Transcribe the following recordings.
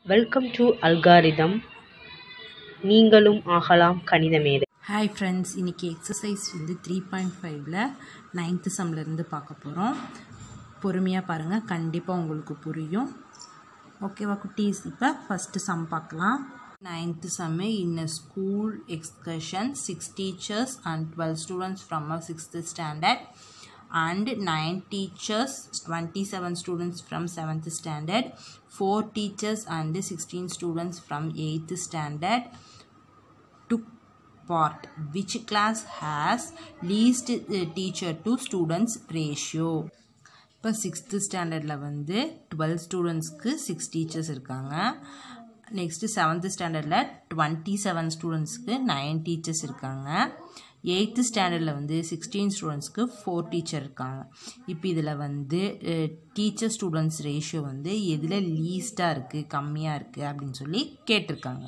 Welcome to algorithm நீங்களும் ஆகலாம் கணித மேதை ஹாய் ஃப்ரெண்ட்ஸ் இன்றைக்கி எக்ஸசைஸ் வந்து த்ரீ பாயிண்ட் ஃபைவ்ல நைன்த்து சம்லேருந்து பார்க்க போகிறோம் பொறுமையாக பாருங்கள் கண்டிப்பாக உங்களுக்கு புரியும் ஓகேவா குட்டீஸ் இப்போ ஃபஸ்ட்டு சம் பார்க்கலாம் ninth sum in a school excursion six teachers and twelve students from a sixth standard and 9 teachers 27 students from 7th standard 4 teachers and 16 students from 8th standard took part which class has least uh, teacher to students ratio இப்போ sixth ஸ்டாண்டர்டில் வந்து twelve ஸ்டூடெண்ட்ஸ்க்கு six teachers இருக்காங்க next seventh ஸ்டாண்டர்டில் twenty seven ஸ்டூடெண்ட்ஸ்க்கு nine teachers இருக்காங்க eighth ஸ்டாண்டர்டில் வந்து சிக்ஸ்டீன் ஸ்டூடெண்ட்ஸ்க்கு ஃபோர் டீச்சர் இருக்காங்க இப்போ இதில் வந்து டீச்சர் ஸ்டூடெண்ட்ஸ் ரேஷியோ வந்து எதில் லீஸ்ட்டாக இருக்குது கம்மியாக இருக்குது அப்படின்னு சொல்லி கேட்டிருக்காங்க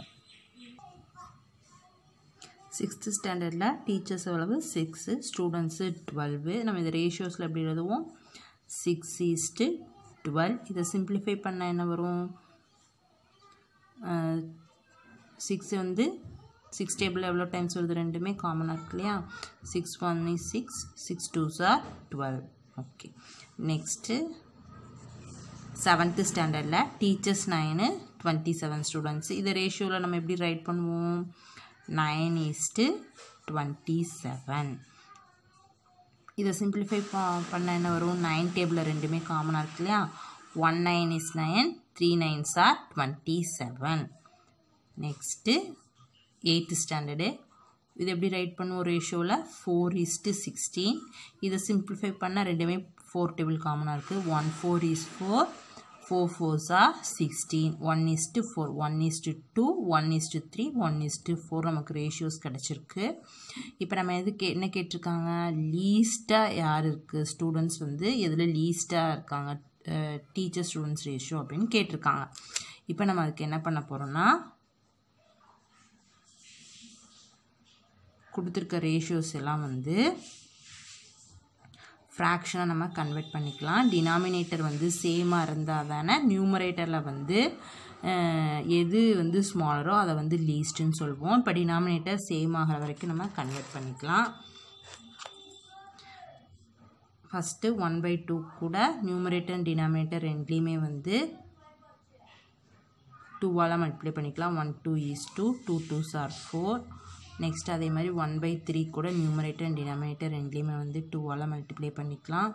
சிக்ஸ்த்து ஸ்டாண்டர்டில் டீச்சர்ஸ் எவ்வளவு சிக்ஸு ஸ்டூடெண்ட்ஸு டுவெல்வு நம்ம இந்த ரேஷியோஸில் எப்படி எழுதுவோம் சிக்ஸ் ஈஸ்ட்டு டுவெல் இதை சிம்பிளிஃபை பண்ணால் என்ன வரும் சிக்ஸ் வந்து சிக்ஸ் டேபிள் எவ்வளோ டைம்ஸ் வருது ரெண்டுமே காமனாக இருக்கு இல்லையா six one is six six twos are twelve okay next seventh ஸ்டாண்டர்டில் teachers nine twenty seven students இதை ரேஷியோவில் நம்ம எப்படி ரைட் பண்ணுவோம் நைன் ஈஸ்ட்டு டுவெண்ட்டி செவன் இதை சிம்பிளிஃபை ப பண்ண என்ன வரும் நைன் டேபிளில் ரெண்டுமே காமனாக இருக்கு இல்லையா one nine is nine three nines are twenty seven next eighth standard இது எப்படி ரைட் பண்ணுவோம் ரேஷியோவில் ஃபோர் இஸ்ட்டு சிக்ஸ்டீன் இதை சிம்பிளிஃபை பண்ணால் ரெண்டுமே ஃபோர் டேபிள் காமனாக இருக்குது one four is four four fours are sixteen one is to four one is to two one is to three one is to four நமக்கு ரேஷியோஸ் கிடச்சிருக்கு இப்போ நம்ம எது கே என்ன கேட்டிருக்காங்க லீஸ்ட்டாக யார் இருக்குது ஸ்டூடெண்ட்ஸ் வந்து எதில் லீஸ்ட்டாக இருக்காங்க டீச்சர் ஸ்டூடெண்ட்ஸ் ரேஷியோ அப்படின்னு கேட்டிருக்காங்க இப்போ நம்ம அதுக்கு என்ன பண்ண போகிறோம்னா கொடுத்துருக்க ரேஷியோஸ் எல்லாம் வந்து ஃப்ராக்ஷனாக நம்ம கன்வெர்ட் பண்ணிக்கலாம் டினாமினேட்டர் வந்து சேமாக இருந்தால் தானே நியூமரேட்டரில் வந்து எது வந்து ஸ்மாலரோ அதை வந்து லீஸ்ட்டுன்னு சொல்லுவோம் இப்போ டினாமினேட்டர் சேம் ஆகிற வரைக்கும் நம்ம கன்வெர்ட் பண்ணிக்கலாம் ஃபஸ்ட்டு ஒன் பை டூ கூட நியூமரேட்டர் அண்ட் டினாமினேட்டர் ரெண்டுலேயுமே வந்து டூவால் மல்டிப்ளை பண்ணிக்கலாம் one two is two two twos are four next அதே மாதிரி ஒன் பை த்ரீ கூட நியூமரேட்டர் அண்ட் டினாமினேட்டர் ரெண்டுலேயுமே வந்து டூவால் மல்டிப்ளை பண்ணிக்கலாம்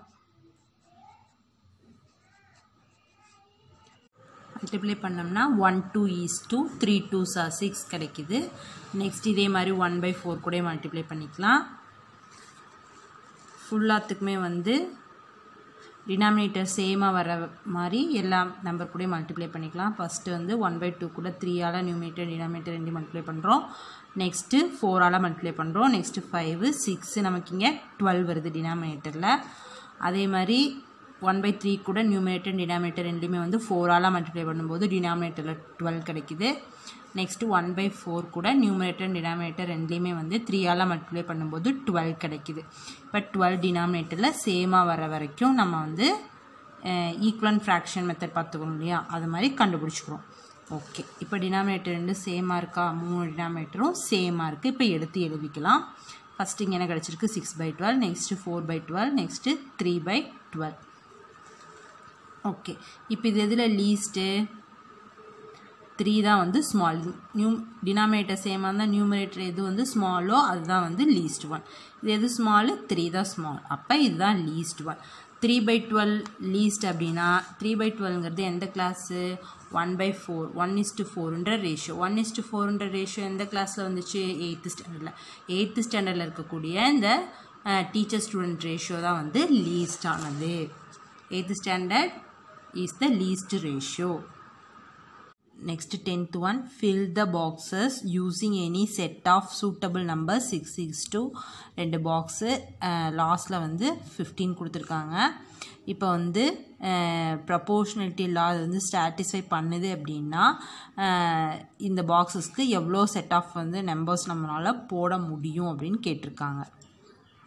மல்டிப்ளை பண்ணோம்னா one two is two three twos are six கிடைக்கிது நெக்ஸ்ட் இதே மாதிரி ஒன் பை ஃபோர் கூட மல்டிப்ளை பண்ணிக்கலாம் ஃபுல்லாத்துக்குமே வந்து டினாமினேட்டர் சேமாக வர மாதிரி எல்லா நம்பர் கூட மல்டிப்ளை பண்ணிக்கலாம் ஃபஸ்ட்டு வந்து ஒன் பை டூ கூட த்ரீயால் நியூமேட்டர் டினாமினேட்டர் ரெண்டு மல்டிப்ளை பண்ணுறோம் நெக்ஸ்ட்டு ஃபோரால் மல்டிப்ளை பண்ணுறோம் நெக்ஸ்ட்டு ஃபைவு சிக்ஸு நமக்கு இங்கே டுவெல் வருது டினாமினேட்டரில் அதே மாதிரி ஒன் பை த்ரீ கூட நியூமினேட்டர் டினாமினேட்டர் ரெண்டுலேயுமே வந்து ஃபோரால் மல்டிப்ளை பண்ணும்போது டினாமினேட்டரில் டுவெல் கிடைக்குது நெக்ஸ்ட்டு ஒன் பை ஃபோர் கூட நியூமினேட்டர் டினாமினேட்டர் ரெண்டுலேயுமே வந்து த்ரீயால் மல்டிப்ளை பண்ணும்போது டுவெல் கிடைக்குது இப்போ டுவெல் டினாமினேட்டரில் சேமாக வர வரைக்கும் நம்ம வந்து ஈக்குவலன் ஃப்ராக்ஷன் மெத்தட் பார்த்துக்கணும் இல்லையா அது மாதிரி கண்டுபிடிச்சிக்கிறோம் ஓகே இப்போ டினாமினேட்டர் ரெண்டு சேமாக இருக்கா மூணு டினாமினேட்டரும் சேமாக இருக்குது இப்போ எடுத்து எழுதிக்கலாம் ஃபஸ்ட்டு இங்கே என்ன கிடச்சிருக்கு six by twelve next four by twelve next three by twelve okay இப்போ இது எதில் லீஸ்ட்டு த்ரீ தான் வந்து ஸ்மால் நியூ டினாமினேட்டர் சேமாக இருந்தால் நியூமரேட்டர் எது வந்து ஸ்மாலோ அதுதான் வந்து லீஸ்ட் ஒன் இது எது ஸ்மாலு த்ரீ தான் ஸ்மால் அப்போ இதுதான் least one three by twelve least அப்படின்னா த்ரீ பை டுவெல்ங்கிறது எந்த class one by four one is to ஃபோருன்ற ரேஷியோ ஒன் இஸ்ட்டு ஃபோருன்ற ரேஷியோ எந்த கிளாஸில் வந்துச்சு எயித்து ஸ்டாண்டர்டில் எயித்து ஸ்டாண்டர்டில் இருக்கக்கூடிய இந்த டீச்சர் ஸ்டூடெண்ட் ரேஷியோ தான் வந்து லீஸ்ட் ஆனது eighth standard is the least ratio next 10th one fill the boxes using any set of suitable numbers 6 is to ரெண்டு பாக்ஸு லாஸ்டில் வந்து ஃபிஃப்டீன் கொடுத்துருக்காங்க இப்போ வந்து ப்ரப்போர்ஷனலிட்டி லா வந்து ஸ்டாட்டிஸ்ஃபை பண்ணுது அப்படின்னா இந்த பாக்ஸஸ்க்கு எவ்வளோ செட் ஆஃப் வந்து நம்பர்ஸ் நம்மளால் போட முடியும் அப்படின்னு கேட்டிருக்காங்க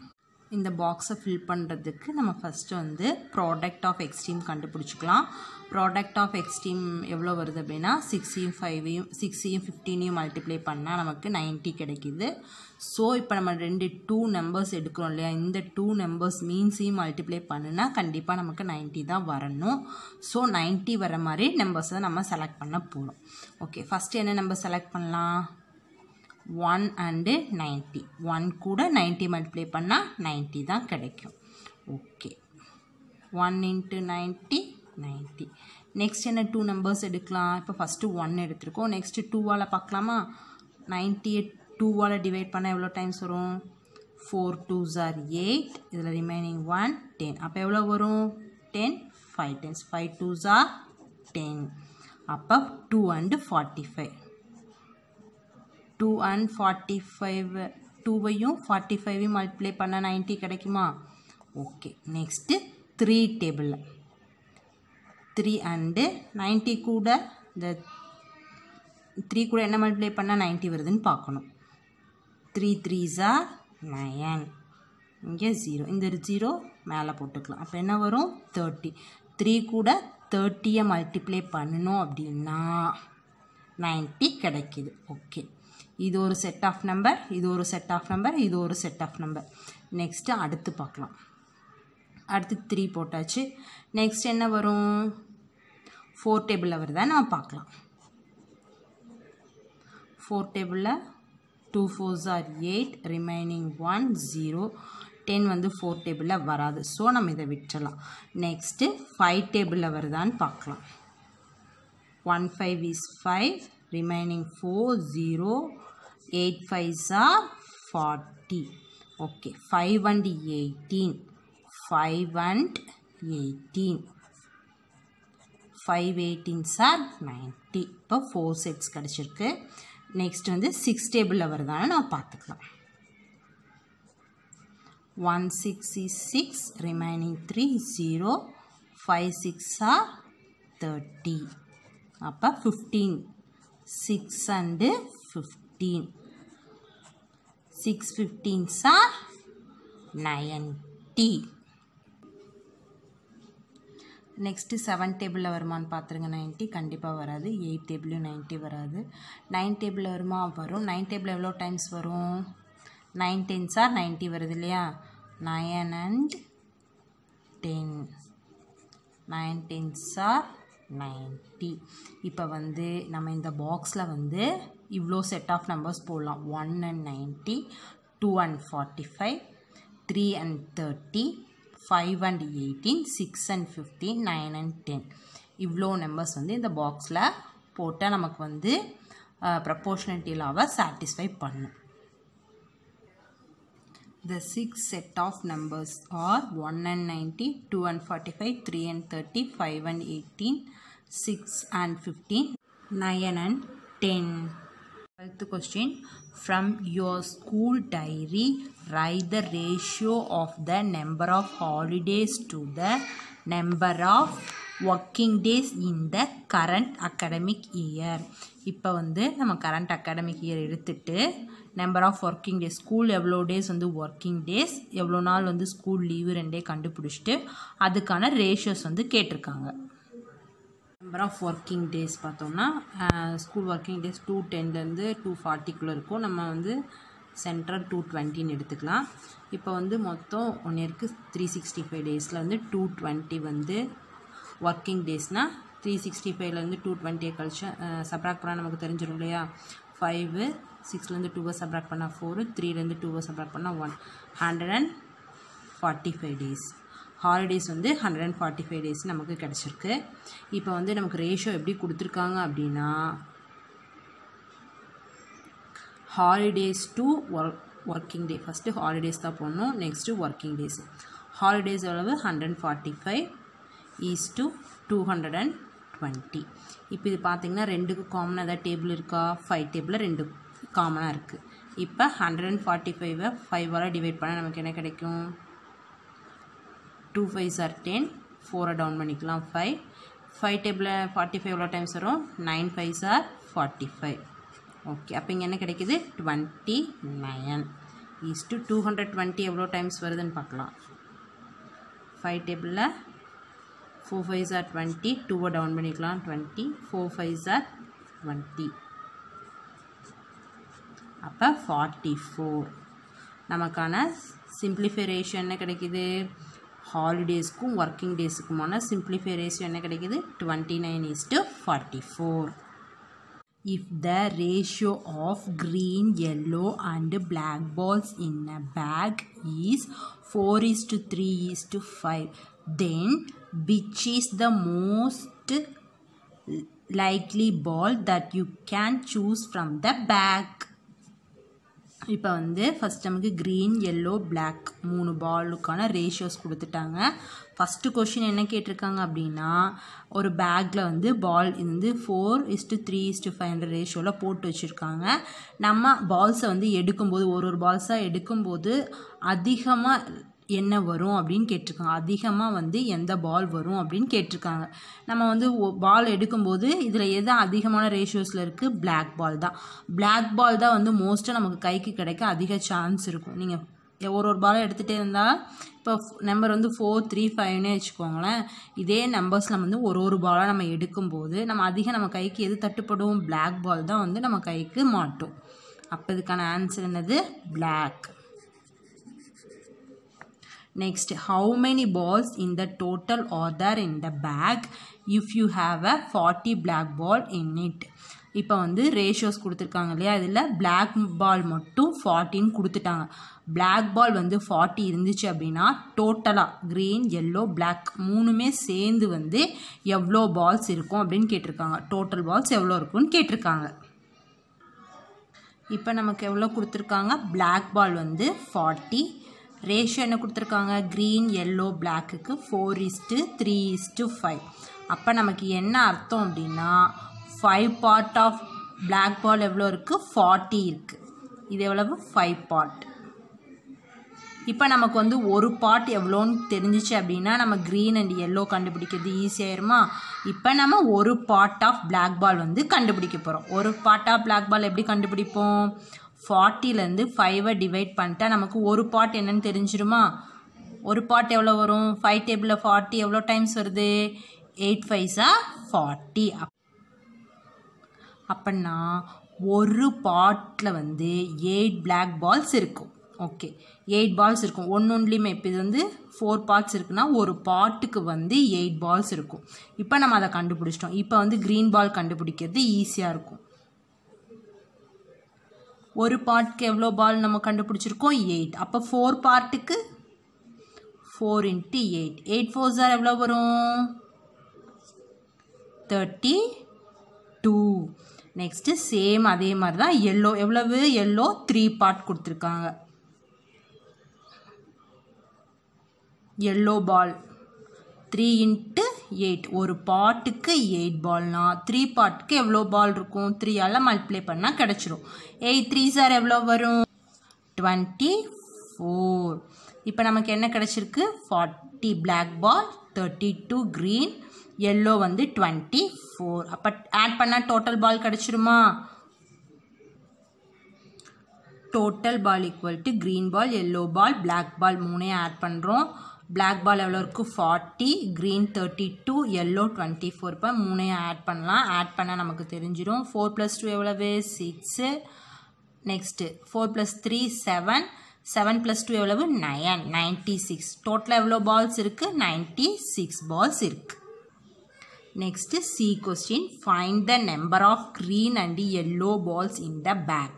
இந்த பாக்ஸை ஃபில் பண்ணுறதுக்கு நம்ம ஃபஸ்ட்டு வந்து ப்ராடக்ட் ஆஃப் எக்ஸ்ட்ரீம் கண்டுபிடிச்சிக்கலாம் ப்ராடக்ட் ஆஃப் எக்ஸ்ட்ரீம் எவ்வளோ வருது அப்படின்னா சிக்ஸையும் ஃபைவையும் சிக்ஸையும் ஃபிஃப்டீனையும் மல்டிப்ளை பண்ணால் நமக்கு 90 கிடைக்கிது ஸோ இப்போ நம்ம ரெண்டு டூ நம்பர்ஸ் எடுக்கிறோம் இல்லையா இந்த டூ நம்பர்ஸ் மீன்ஸையும் மல்டிப்ளை பண்ணுனா கண்டிப்பாக நமக்கு 90 தான் வரணும் ஸோ 90 வர மாதிரி நம்பர்ஸை நம்ம செலக்ட் பண்ண போகிறோம் ஓகே ஃபஸ்ட்டு என்ன நம்பர் செலக்ட் பண்ணலாம் ஒன் அண்டு நைன்ட்டி ஒன் கூட நைன்ட்டி மல்டிப்ளை பண்ணால் நைன்ட்டி தான் கிடைக்கும் okay one into ninety ninety next என்ன டூ நம்பர்ஸ் எடுக்கலாம் இப்போ ஃபஸ்ட்டு ஒன் எடுத்திருக்கோம் நெக்ஸ்ட்டு டூவால் பார்க்கலாமா நைன்ட்டியை டூவால் டிவைட் பண்ணால் எவ்வளோ டைம்ஸ் வரும் ஃபோர் டூ ஜார் எயிட் இதில் ரிமைனிங் ஒன் டென் அப்போ எவ்வளோ வரும் ten five tens five twos are ten அப்போ two and forty five two and forty five டூவையும் ஃபார்ட்டி ஃபைவையும் மல்டிப்ளை பண்ணால் நைன்ட்டி கிடைக்குமா ஓகே நெக்ஸ்ட்டு த்ரீ டேபிளில் த்ரீ அண்டு நைன்ட்டி கூட இந்த த்ரீ கூட என்ன மல்டிப்ளை பண்ணால் நைன்ட்டி வருதுன்னு பார்க்கணும் த்ரீ த்ரீ ஜார் நயன் இங்கே ஜீரோ இந்த ஜீரோ மேலே போட்டுக்கலாம் அப்போ என்ன வரும் தேர்ட்டி த்ரீ கூட தேர்ட்டியை மல்டிப்ளை பண்ணணும் அப்படின்னா நைன்ட்டி கிடைக்கிது ஓகே இது ஒரு செட் ஆஃப் நம்பர் இது ஒரு செட் ஆஃப் நம்பர் இது ஒரு செட் ஆஃப் நம்பர் நெக்ஸ்ட்டு அடுத்து பார்க்கலாம் அடுத்து த்ரீ போட்டாச்சு நெக்ஸ்ட் என்ன வரும் ஃபோர் டேபிளில் வருதா நம்ம பார்க்கலாம் ஃபோர் டேபிளில் two fours are eight remaining one zero ten வந்து ஃபோர் டேபிளில் வராது ஸோ நம்ம இதை விட்டுறலாம் நெக்ஸ்ட்டு ஃபைவ் டேபிளில் வருதான்னு பார்க்கலாம் one five is five remaining four zero eight fives are forty okay five and eighteen five and eighteen five eighteens are ninety இப்போ ஃபோர் செட்ஸ் கிடச்சிருக்கு நெக்ஸ்ட் வந்து சிக்ஸ் டேபிளில் வருதான்னு நம்ம பார்த்துக்கலாம் one six is six remaining three zero five six are thirty அப்போ fifteen six and fifteen six fifteens are ninety next seven டேபிளில் வருமான்னு பார்த்துருங்க நைன்ட்டி கண்டிப்பாக வராது எயிட் டேபிளையும் நைன்ட்டி வராது நைன் டேபிளில் வருமா வரும் நைன் டேபிள் எவ்வளோ டைம்ஸ் வரும் நைன் டென்ஸ் ஆர் நைன்ட்டி வருது இல்லையா nine and ten nine tens are ninety இப்போ வந்து நம்ம இந்த பாக்ஸில் வந்து இவ்வளோ செட் ஆஃப் நம்பர்ஸ் போடலாம் one and ninety two and forty five three and thirty five and eighteen six and fifteen nine and ten இவ்வளோ நம்பர்ஸ் வந்து இந்த பாக்ஸில் போட்டால் நமக்கு வந்து ப்ரப்போர்ஷனலிட்டி லாவை சாட்டிஸ்ஃபை பண்ணும் The six set of numbers are 1 and 90, 2 and 45, 3 and 30, 5 and 18, 6 and 15, 9 and 10. Twelfth question From your school diary, write the ratio of the number of holidays to the number of working days in the current academic year இப்போ வந்து நம்ம current academic year எடுத்துட்டு number of working days school எவ்வளோ days வந்து working days எவ்வளோ நாள் வந்து school leave ரெண்டே கண்டுபிடிச்சிட்டு அதுக்கான ரேஷியோஸ் வந்து கேட்டிருக்காங்க நம்பர் ஆஃப் ஒர்க்கிங் டேஸ் பார்த்தோம்னா ஸ்கூல் ஒர்க்கிங் டேஸ் டூ டென்லேருந்து டூ ஃபார்ட்டிக்குள்ளே இருக்கும் நம்ம வந்து சென்ட்ரல் டூ டுவெண்ட்டின்னு எடுத்துக்கலாம் இப்போ வந்து மொத்தம் ஒன் இயருக்கு த்ரீ சிக்ஸ்டி ஃபைவ் டேஸில் வந்து டூ டுவெண்ட்டி வந்து ஒர்க்கிங் டேஸ்னால் த்ரீ சிக்ஸ்டி ஃபைவ்லேருந்து டூ டுவெண்ட்டியை கழிச்சு சப்ராக்ட் பண்ணால் நமக்கு தெரிஞ்சிடும் இல்லையா ஃபைவு சிக்ஸ்லேருந்து டூவை சப்ராக்ட் பண்ணால் ஃபோரு த்ரீலேருந்து டூவை சப்ராக்ட் பண்ணால் one hundred and forty five days holidays வந்து hundred and forty five days நமக்கு கிடச்சிருக்கு இப்போ வந்து நமக்கு ரேஷியோ எப்படி கொடுத்துருக்காங்க அப்படின்னா holidays to work working day first holidays தான் போடணும் நெக்ஸ்ட்டு ஒர்க்கிங் டேஸ் ஹாலிடேஸ் எவ்வளவு hundred and forty five is to two hundred and twenty இப்போ இது பார்த்திங்கன்னா ரெண்டுக்கு காமனாக ஏதாவது டேபிள் இருக்கா ஃபைவ் டேபிளில் ரெண்டு காமனாக இருக்குது இப்போ ஹண்ட்ரட் அண்ட் ஃபார்ட்டி ஃபைவை ஃபைவால் டிவைட் பண்ணால் நமக்கு என்ன கிடைக்கும் டூ ஃபைவ்ஸ் ஆர் டென் ஃபோரை டவுன் பண்ணிக்கலாம் ஃபைவ் ஃபைவ் டேபிளில் ஃபார்ட்டி ஃபைவ் எவ்வளோ டைம்ஸ் வரும் nine fives are forty five okay அப்போ இங்கே என்ன கிடைக்குது twenty nine is to two hundred twenty எவ்வளோ டைம்ஸ் வருதுன்னு பார்க்கலாம் ஃபைவ் டேபிளில் ஃபோர் ஃபைவ் ஆர் டுவெண்ட்டி டூவை டவுன் பண்ணிக்கலாம் twenty four fives are twenty அப்போ ஃபார்ட்டி ஃபோர் நமக்கான சிம்பிளிஃபை ரேஷியோ என்ன கிடைக்குது ஹாலிடேஸ்க்கும் ஒர்க்கிங் டேஸுக்குமான சிம்பிளிஃபை ரேஷியோ என்ன கிடைக்குது twenty nine is to forty four if the ratio of green yellow and black balls in a bag is 4 is to 3 is to 5 then which is the most likely ball that you can choose from the bag இப்போ வந்து first நமக்கு green yellow black மூணு பாலுக்கான ratios கொடுத்துட்டாங்க first question என்ன கேட்டிருக்காங்க அப்படின்னா ஒரு பேக்கில் வந்து பால் இது வந்து four is to three is to five hundred ரேஷியோவில் போட்டு வச்சுருக்காங்க நம்ம பால்ஸை வந்து எடுக்கும்போது ஒரு ஒரு பால்ஸாக எடுக்கும்போது அதிகமாக என்ன வரும் அப்படின்னு கேட்டிருக்காங்க அதிகமாக வந்து எந்த பால் வரும் அப்படின்னு கேட்டிருக்காங்க நம்ம வந்து பால் எடுக்கும்போது இதில் எது அதிகமான ரேஷியோஸில் இருக்குது பிளாக் பால் தான் பிளாக் பால் தான் வந்து மோஸ்ட்டாக நமக்கு கைக்கு கிடைக்க அதிக சான்ஸ் இருக்கும் நீங்கள் ஒரு ஒரு பாலை எடுத்துகிட்டே இருந்தால் இப்போ நம்பர் வந்து ஃபோர் த்ரீ ஃபைவ்னே வச்சுக்கோங்களேன் இதே நம்பர்ஸ் நம்ம வந்து ஒரு ஒரு பாலாக நம்ம எடுக்கும்போது நம்ம அதிகம் நம்ம கைக்கு எது தட்டுப்படும் பிளாக் பால் தான் வந்து நம்ம கைக்கு மாட்டும் அப்போ இதுக்கான ஆன்சர் என்னது black next how many balls in the total are there in the bag if you have a 40 black ball in it இப்போ வந்து ரேஷியோஸ் கொடுத்துருக்காங்க இல்லையா இதில் பிளாக் பால் மட்டும் ஃபார்ட்டின்னு கொடுத்துட்டாங்க பிளாக் பால் வந்து ஃபார்ட்டி இருந்துச்சு அப்படின்னா டோட்டலாக க்ரீன் எல்லோ பிளாக் மூணுமே சேர்ந்து வந்து எவ்வளோ பால்ஸ் இருக்கும் அப்படின்னு கேட்டிருக்காங்க டோட்டல் பால்ஸ் எவ்வளோ இருக்கும்னு கேட்டிருக்காங்க இப்போ நமக்கு எவ்வளோ கொடுத்துருக்காங்க பிளாக் பால் வந்து ஃபார்ட்டி ரேஷியோ என்ன கொடுத்துருக்காங்க க்ரீன் எல்லோ பிளாக்குக்கு four is to three is to five அப்போ நமக்கு என்ன அர்த்தம் அப்படின்னா five part of black ball எவ்வளோ இருக்குது ஃபார்ட்டி இருக்குது இது எவ்வளவு ஃபைவ் பார்ட் இப்போ நமக்கு வந்து ஒரு பார்ட் எவ்வளோன்னு தெரிஞ்சிச்சு அப்படின்னா நம்ம க்ரீன் அண்ட் எல்லோ கண்டுபிடிக்கிறது ஈஸியாயிருமா இப்போ நம்ம ஒரு பார்ட் ஆஃப் பிளாக் பால் வந்து கண்டுபிடிக்க போகிறோம் ஒரு பார்ட் ஆஃப் பிளாக் பால் எப்படி கண்டுபிடிப்போம் ஃபார்ட்டிலேருந்து ஃபைவை டிவைட் பண்ணிட்டா நமக்கு ஒரு பார்ட் என்னன்னு தெரிஞ்சிருமா ஒரு பார்ட் எவ்வளோ வரும் ஃபைவ் டேபிளில் ஃபார்ட்டி எவ்வளோ டைம்ஸ் வருது எயிட் ஃபைவ்ஸா ஃபார்ட்டி அப்படின்னா ஒரு பாட்டில் வந்து எயிட் பிளாக் பால்ஸ் இருக்கும் ஓகே எயிட் பால்ஸ் இருக்கும் ஒன்று ஒன்றுலையுமே இப்போ இது வந்து ஃபோர் பார்ட்ஸ் இருக்குன்னா ஒரு பாட்டுக்கு வந்து எயிட் பால்ஸ் இருக்கும் இப்போ நம்ம அதை கண்டுபிடிச்சிட்டோம் இப்போ வந்து க்ரீன் பால் கண்டுபிடிக்கிறது ஈஸியாக இருக்கும் ஒரு பார்ட்டுக்கு எவ்வளோ பால் நம்ம கண்டுபிடிச்சிருக்கோம் எயிட் அப்போ ஃபோர் பார்ட்டுக்கு four into eight eight fours are எவ்வளோ வரும் தேர்ட்டி டூ நெக்ஸ்ட்டு சேம் அதே மாதிரி தான் எல்லோ எவ்வளவு எல்லோ த்ரீ பார்ட் கொடுத்துருக்காங்க yellow ball three into eight ஒரு பாட்டுக்கு எயிட் பால்னா த்ரீ பாட்டுக்கு எவ்வளோ பால் இருக்கும் த்ரீயால் மல்டிப்ளை பண்ணால் கிடச்சிரும் எயிட் த்ரீ சார் எவ்வளோ வரும் டுவெண்ட்டி ஃபோர் இப்போ நமக்கு என்ன கிடச்சிருக்கு forty black ball thirty two green yellow வந்து டுவெண்ட்டி ஃபோர் அப்போ ஆட் பண்ணால் டோட்டல் பால் கிடச்சிருமா total ball equal to green ball yellow ball black ball மூணையும் ஆட் பண்ணுறோம் பிளாக் பால் எவ்வளோ இருக்குது forty green thirty two yellow twenty four இப்போ மூணையும் ஆட் பண்ணலாம் ஆட் பண்ணால் நமக்கு தெரிஞ்சிடும் ஃபோர் ப்ளஸ் டூ எவ்வளவு six next four plus three seven seven plus two எவ்வளவு நயன் நைன்ட்டி சிக்ஸ் டோட்டலாக எவ்வளோ பால்ஸ் இருக்குது நைன்ட்டி சிக்ஸ் பால்ஸ் இருக்குது next C question find the number of green and yellow balls in the bag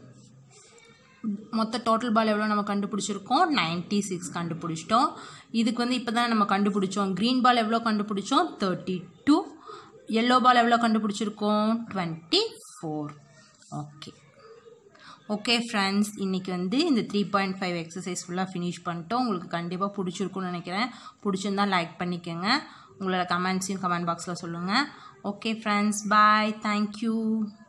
மொத்த total ball எவ்வளோ நம்ம கண்டுபிடிச்சிருக்கோம் ninety six கண்டுபிடிச்சிட்டோம் இதுக்கு வந்து இப்போ தான் நம்ம கண்டுபிடிச்சோம் க்ரீன் பால் எவ்வளோ கண்டுபிடிச்சோம் தேர்ட்டி டூ எல்லோ பால் எவ்வளோ கண்டுபிடிச்சிருக்கோம் twenty four okay okay friends இன்றைக்கி வந்து இந்த த்ரீ பாயிண்ட் ஃபைவ் எக்ஸசைஸ் ஃபுல்லாக ஃபினிஷ் பண்ணிட்டோம் உங்களுக்கு கண்டிப்பாக பிடிச்சிருக்குன்னு நினைக்கிறேன் பிடிச்சிருந்தா லைக் பண்ணிக்கோங்க உங்களோட கமெண்ட்ஸையும் கமெண்ட் பாக்ஸில் சொல்லுங்கள் ஓகே ஃப்ரெண்ட்ஸ் பாய் தேங்க்யூ